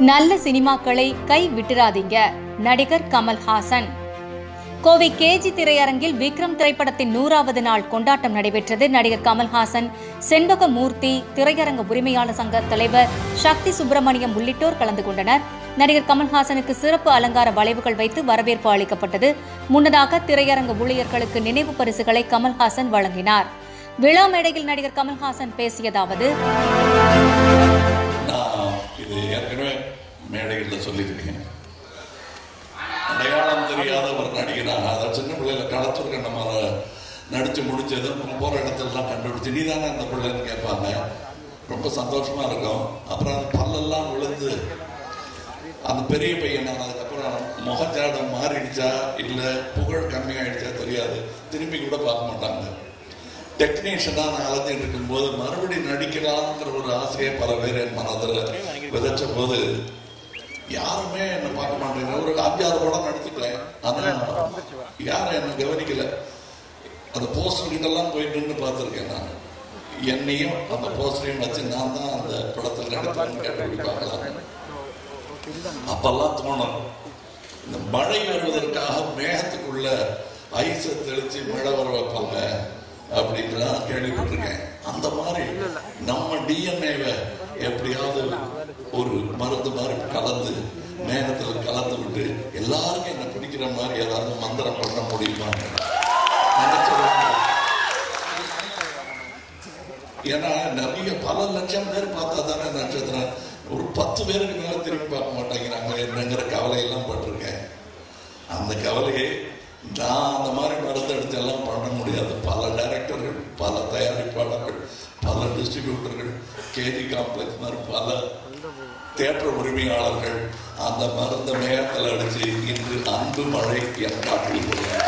நல்ல சினிமாக்களை கை விட்டுறாதீங்க நடிகர் கமல்ஹாசன் கோவை கேஜி திரையரங்கில் விக்ரம் திரைப்படத்தின் நூறாவது நாள் கொண்டாட்டம் நடைபெற்றது நடிகர் கமல்ஹாசன் செண்பகமூர்த்தி திரையரங்க உரிமையாளர் சங்க தலைவர் சக்தி சுப்பிரமணியம் உள்ளிட்டோர் கலந்து கொண்டனர் நடிகர் கமல்ஹாசனுக்கு சிறப்பு அலங்கார வளைவுகள் வைத்து வரவேற்பு அளிக்கப்பட்டது முன்னதாக திரையரங்க ஊழியர்களுக்கு நினைவு பரிசுகளை கமல்ஹாசன் வழங்கினார் விழா மேடையில் நடிகர் கமல்ஹாசன் பேசியதாவது நான் இது ஏற்கனவே மேடைகளில் சொல்லியிருக்கேன் அடையாளம் தெரியாத ஒரு நடிகனாக அதை சின்ன பிள்ளையில களத்தூர் கண்ணமார நடித்து முடிச்சது போகிற இடத்துலலாம் கண்டுபிடிச்சு நீ தானே அந்த பிள்ளைன்னு கேட்பாங்க ரொம்ப சந்தோஷமா இருக்கும் அப்புறம் அந்த பல்லெல்லாம் விழுந்து அந்த பெரிய பையன் நான் அதுக்கப்புறம் முகஜாடம் மாறிடுச்சா இல்லை புகழ் கம்மியாயிடுச்சா தெரியாது திரும்பி கூட பார்க்க மாட்டாங்க டெக்னீஷியனாக நான் அலைஞ்சிட்டு இருக்கும்போது மறுபடியும் நடிக்கலாம்ங்கிற ஒரு ஆசையை பல பேர் என் மனதில் விதைச்ச போது யாருமே என்னை பார்க்க மாட்டேங்க ஒரு அஞ்சாறு படம் நடிச்சுட்டேன் ஆனால் யாரும் என்னை கவனிக்கல அந்த போஸ்டர் கிட்டலாம் போய் நின்று பார்த்துருக்கேன் நான் என்னையும் அந்த போஸ்டரையும் வச்சு நான் தான் அந்த படத்தில் நடித்தேன்னு கண்டுபிடிப்பாங்களாங்க அப்பெல்லாம் தோணும் இந்த மழை வருவதற்காக மேகத்துக்குள்ள ஐஸை தெளிச்சு மழை வர வைப்பாங்க அப்படின்லாம் கேள்விப்பட்டிருக்கேன் அந்த மாதிரி நம்ம டிஎன்ஏவை எப்படியாவது ஒரு மருந்து மாதிரி கலந்து மேகத்தில் கலந்து விட்டு எல்லாருக்கும் என்ன பிடிக்கிற மாதிரி ஏதாவது மந்திரம் பண்ண முடியுமா நினைச்சது ஏன்னா நிறைய பல லட்சம் பேர் பார்த்தா தானே நட்சத்திரம் ஒரு பத்து பேருக்கு மேல திரும்பி பார்க்க மாட்டேங்கிறாங்க என்னங்கிற கவலையெல்லாம் பட்டிருக்கேன் அந்த கவலையை நான் அந்த மாதிரி மருந்து எடுத்து எல்லாம் பண்ண முடியாது பல டைரக்டர்கள் பல தயாரிப்பாளர்கள் பல டிஸ்ட்ரிபியூட்டர்கள் கேஜி காம்ப்ளெக்ஸ் மாதிரி பல தேட்டர் உரிமையாளர்கள் அந்த மருந்த மேகத்தில் அடிச்சு இன்று அன்பு மழை என் காட்டில் போடுறாங்க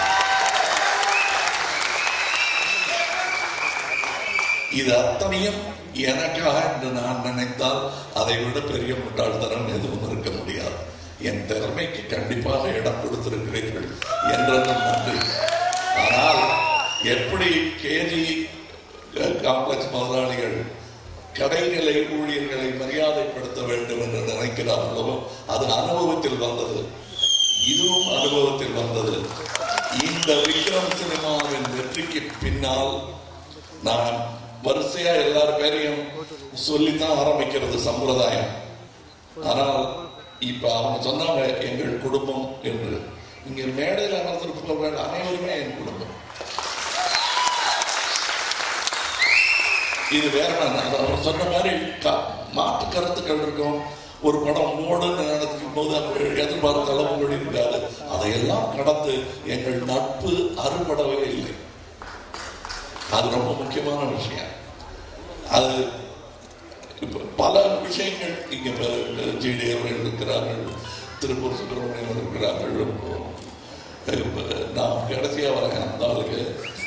இது அத்தனையும் எனக்காக என்று நான் நினைத்தால் அதை விட பெரிய முட்டாள்தனம் எதுவும் இருக்க முடியாது என் திறமைக்கு கண்டிப்பாக இடம் கொடுத்திருக்கிறீர்கள் என்றதும் நன்றி ஆனால் எப்படி கேஜி காம்ப்ளெக்ஸ் முதலாளிகள் கடைநிலை ஊழியர்களை மரியாதைப்படுத்த வேண்டும் என்று நினைக்கிறார்களோ அது அனுபவத்தில் வந்தது இதுவும் அனுபவத்தில் வந்தது இந்த விக்ரம் சினிமாவின் வெற்றிக்கு பின்னால் நான் வரிசையா எல்லார் பேரையும் சொல்லித்தான் ஆரம்பிக்கிறது சம்பிரதாயம் ஆனால் இப்ப அவங்க சொன்னாங்க எங்கள் குடும்பம் என்று இங்க மேடையில் அமர்ந்திருப்பவர்கள் அனைவருமே என் குடும்பம் இது வேற நான் அது அவர் சொன்ன மாதிரி க- மாற்று கருத்துக்கள் இருக்கும் ஒரு படம் மூடுன்னு நினைக்கும் போது அப்ப எதிர்பார்த்த அளவுகள் இருக்காது அதையெல்லாம் கடந்து எங்கள் நட்பு அறுபடவே இல்லை அது ரொம்ப முக்கியமான விஷயம் அது இப்ப பல விஷயங்கள் இங்க ஜிடி அவர்கள் இருக்கிறார்கள் திருப்பூர் சுப்பிரமணியன் இருக்கிறார்கள் இப்ப நான் கடைசியா வரேன் அந்த ஆளுக்கு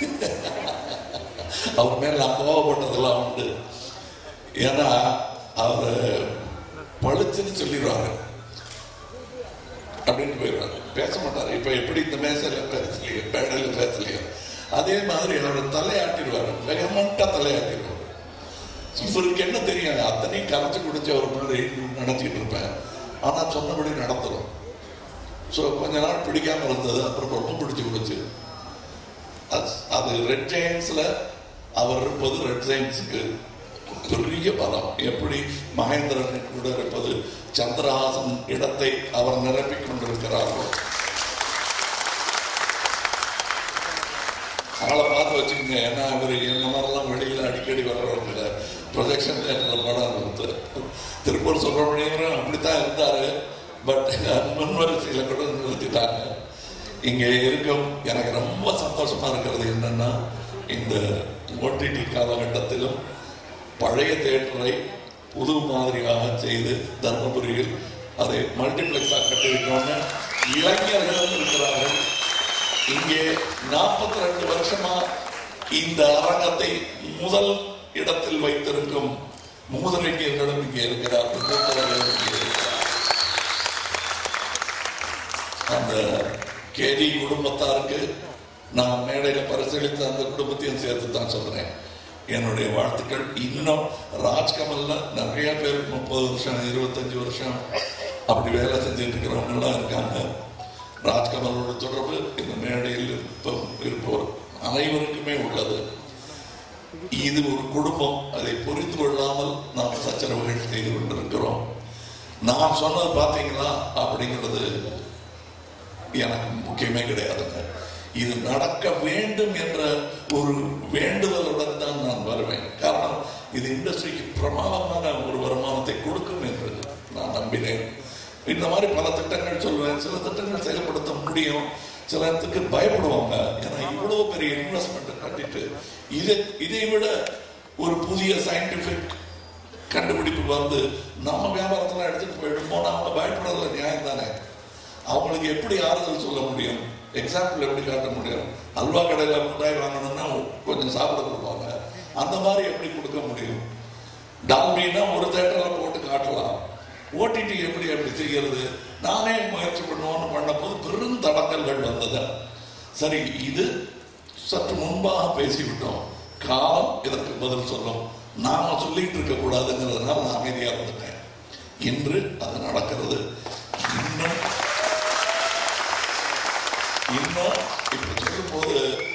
அவர் மேல நான் கோவப்பட்டதெல்லாம் உண்டு ஏன்னா அவர் பளிச்சுன்னு சொல்லிடுவாரு அப்படின்னு போயிடுவாரு பேச மாட்டாரு இப்ப எப்படி இந்த மேசையில பேசலையோ மேடையில பேசலையோ அதே மாதிரி அவர் தலையாட்டிடுவார் வெகமண்டா தலையாட்டிடுவார் இவருக்கு என்ன தெரியும் அத்தனையும் கரைச்சு குடிச்ச ஒரு மாதிரி நினைச்சிட்டு இருப்பேன் ஆனா சொன்னபடி நடந்துரும் ஸோ கொஞ்ச நாள் பிடிக்காம இருந்தது அப்புறம் ரொம்ப பிடிச்சு போச்சு அது- அது ரெட் ஜெயின்ஸ்ல அவர் இருப்பது ரெட் ஜெயின்ஸுக்கு பெரிய பலம் எப்படி மகேந்திரன் கூட இருப்பது சந்திரஹாசன் இடத்தை அவர் நிரப்பிக் கொண்டிருக்கிறார்கள் ஆளை பார்த்து வச்சுக்கோங்க ஏன்னா இவர் என்ன மாதிரிலாம் வெளியில் அடிக்கடி வர்றவங்க ப்ரொஜெக்ஷன் தேட்டரில் படம் இருந்து திருப்பூர் சுப்பிரமணியரும் அப்படித்தான் இருந்தார் பட் முன்வரிசையில் கூட நிறுத்திட்டாங்க இங்கே இருக்கும் எனக்கு ரொம்ப சந்தோஷமா இருக்கிறது என்னன்னா இந்த ஓடிடி காலகட்டத்திலும் பழைய தேட்டரை புது மாதிரியாக செய்து தர்மபுரியில் அதை மல்டிப்ளெக்ஸாக கட்டியிருக்கோன்னு இளைஞர்களும் இருக்கிறார்கள் இங்கே நாற்பத்தி ரெண்டு வருஷமா இந்த அரங்கத்தை முதல் இடத்தில் வைத்திருக்கும் மூதறிஞர்களும் இங்கே இருக்கிறார்கள் மூத்தவர்களும் இங்கே இருக்கிறார்கள் அந்த கேடி குடும்பத்தாருக்கு நான் மேடையில் பரிசீலித்த அந்த குடும்பத்தையும் சேர்த்து தான் சொல்றேன் என்னுடைய வாழ்த்துக்கள் இன்னும் ராஜ்கமல்ல நிறைய பேர் முப்பது வருஷம் இருபத்தஞ்சு வருஷம் அப்படி வேலை செஞ்சுட்டு இருக்கிறவங்க எல்லாம் இருக்காங்க ராஜ்கமலோட தொடர்பு இந்த மேடையில் இருப்ப இருப்பவர் அனைவருக்குமே உள்ளது இது ஒரு குடும்பம் அதை புரிந்து கொள்ளாமல் நாம் சச்சரவுகள் செய்து கொண்டிருக்கிறோம் நான் சொன்னது பார்த்தீங்களா அப்படிங்கிறது எனக்கு முக்கியமே கிடையாதுங்க இது நடக்க வேண்டும் என்ற ஒரு வேண்டுதலுடன் தான் நான் வருவேன் காரணம் இது இண்டஸ்ட்ரிக்கு பிரமாதமான ஒரு வருமானத்தை கொடுக்கும் என்று நான் நம்பினேன் இந்த மாதிரி பல திட்டங்கள் சொல்வேன் சில திட்டங்கள் செயல்படுத்த முடியும் சில இடத்துக்கு பயப்படுவாங்க ஏன்னா இவ்வளவு பெரிய இன்வெஸ்ட்மெண்ட் கட்டிட்டு இதை இதை விட ஒரு புதிய சயின்டிபிக் கண்டுபிடிப்பு வந்து நம்ம வியாபாரத்துல எடுத்துட்டு போயிடும் போனா அவங்க பயப்படுறதுல நியாயம் தானே அவங்களுக்கு எப்படி ஆறுதல் சொல்ல முடியும் எக்ஸாம்பிள் எப்படி காட்ட முடியும் அல்வா கடையில மிட்டாய் வாங்கணும்னா கொஞ்சம் சாப்பிட கொடுப்பாங்க அந்த மாதிரி எப்படி கொடுக்க முடியும் டால்மின்னா ஒரு தேட்டர்ல போட்டு காட்டலாம் ஓடிடி எப்படி அப்படி செய்யறது நானே முயற்சி பண்ணுவோம்னு பண்ண போது பெரும் தடங்கல்கள் வந்தது சரி இது சற்று முன்பாக பேசிவிட்டோம் காலம் இதற்கு பதில் சொல்லும் நாம சொல்லிட்டு இருக்க கூடாதுங்கிறதுனால நான் அமைதியா இருந்துட்டேன் இன்று அது நடக்கிறது இன்னும் இன்னும் இப்ப சொல்லும் போது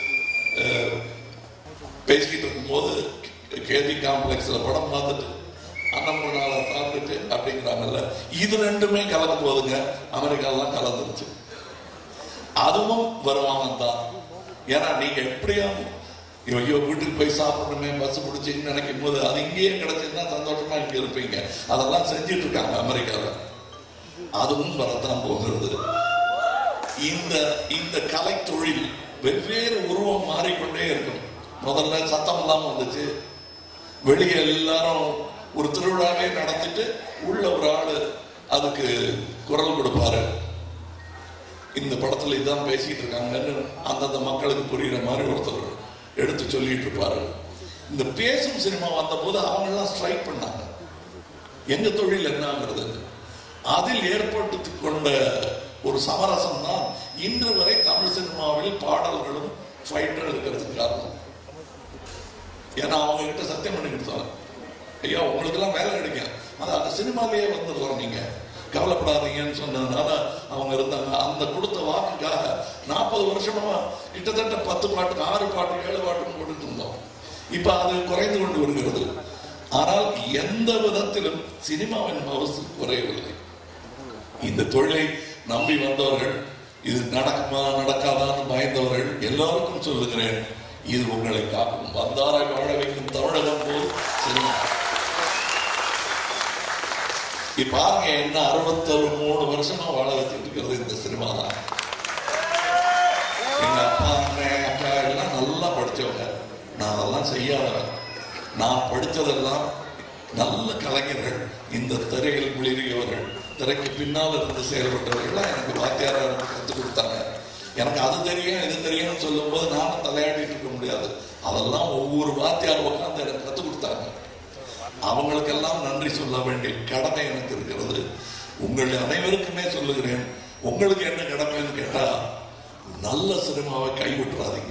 பேசிக்கிட்டு இருக்கும்போது கேபி காம்ப்ளெக்ஸ்ல படம் பார்த்துட்டு அன்னமுனால சாப்பிட்டுட்டு அப்படிங்கிறாங்கல்ல இது ரெண்டுமே கலந்து போகுதுங்க அமெரிக்காலாம் கலந்துருச்சு அதுவும் வருமானம் தான் ஏன்னா நீங்க எப்படியும் ஐயோ வீட்டுக்கு போய் சாப்பிடணுமே பஸ் பிடிச்சின்னு நினைக்கும் போது அது இங்கேயே கிடைச்சதுன்னா சந்தோஷமா இங்க இருப்பீங்க அதெல்லாம் செஞ்சுட்டு இருக்காங்க அமெரிக்காவில் அதுவும் வரத்தான் போகிறது இந்த இந்த கலை தொழில் வெவ்வேறு உருவம் மாறிக்கொண்டே இருக்கும் முதல்ல சத்தம் இல்லாம வந்துச்சு வெளியே எல்லாரும் ஒரு திருவிழாவே நடத்திட்டு உள்ள ஒரு ஆளு அதுக்கு குரல் கொடுப்பாரு இந்த படத்துல இதான் பேசிட்டு இருக்காங்கன்னு அந்தந்த மக்களுக்கு புரியுற மாதிரி ஒருத்தர் எடுத்து சொல்லிட்டு இருப்பாரு இந்த பேசும் சினிமா வந்த போது அவங்க எல்லாம் ஸ்ட்ரைக் பண்ணாங்க எங்க தொழில் என்னங்கிறது அதில் ஏற்பட்டு கொண்ட ஒரு சமரசம் தான் இன்று வரை தமிழ் சினிமாவில் பாடல்களும் ஃபைட்டர் இருக்கிறதுக்கு காரணம் ஏன்னா அவங்க கிட்ட சத்தியம் பண்ணி கொடுத்தாங்க ஐயா உங்களுக்கு எல்லாம் வேலை கிடைக்கும் அது அந்த சினிமாலேயே வந்துடலாம் நீங்க கவலைப்படாதீங்கன்னு சொன்னதுனால அவங்க இருந்தாங்க அந்த கொடுத்த வாக்குக்காக நாற்பது வருஷமா கிட்டத்தட்ட பத்து பாட்டுக்கு ஆறு பாட்டு ஏழு பாட்டு போட்டுட்டு இருந்தோம் இப்ப அது குறைந்து கொண்டு வருகிறது ஆனால் எந்த விதத்திலும் சினிமாவின் மவசு குறையவில்லை இந்த தொழிலை நம்பி வந்தவர்கள் இது நடக்குமா நடக்காதான்னு பயந்தவர்கள் எல்லாருக்கும் சொல்லுகிறேன் இது உங்களை காக்கும் வந்தாரை வாழ வைக்கும் தமிழகம் போல் சினிமா இப்ப பாருங்க என்ன அறுபத்தொரு மூணு வருஷமா வாழ வச்சுட்டு இருக்கிறது இந்த சினிமா தான் எங்க அப்பா அண்ணன் அக்கா எல்லாம் நல்லா படிச்சவங்க நான் அதெல்லாம் செய்யாதவன் நான் படித்ததெல்லாம் நல்ல கலைஞர்கள் இந்த திரையில் குளிரியவர்கள் திரைக்கு பின்னால் இருந்து செயல்பட்டவர்கள் எனக்கு வாத்தியாரா எனக்கு கற்றுக் கொடுத்தாங்க எனக்கு அது தெரியும் இது தெரியும்னு சொல்லும் போது நானும் தலையாடிட்டு இருக்க முடியாது அதெல்லாம் ஒவ்வொரு வாத்தியார் உட்காந்து எனக்கு கற்றுக் கொடுத்தாங்க அவங்களுக்கெல்லாம் நன்றி சொல்ல வேண்டிய கடமை எனக்கு இருக்கிறது உங்கள் அனைவருக்குமே சொல்லுகிறேன் உங்களுக்கு என்ன கடமைன்னு கேட்டா நல்ல சினிமாவை கைவிட்டுறாதீங்க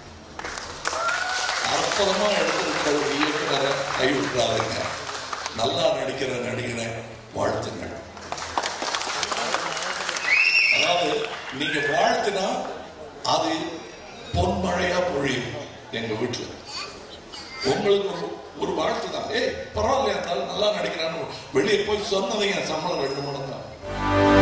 அற்புதமா எடுத்திருக்கிற ஒரு இயக்குனரை கைவிட்டுறாதீங்க நல்லா நடிக்கிற நடிகனை வாழ்த்துங்கள் அதாவது நீங்க வாழ்த்தினா அது பொன்மழையா பொழியும் எங்க வீட்டுல உங்களுக்கு ஒரு ஒரு வாழ்த்து தான் ஏய் பரவாயில்லையா இருந்தாலும் நல்லா நடிக்கிறான்னு வெளியே போய் சொன்னதையும் என் சம்பளம் ரெண்டு மடங்கு தான்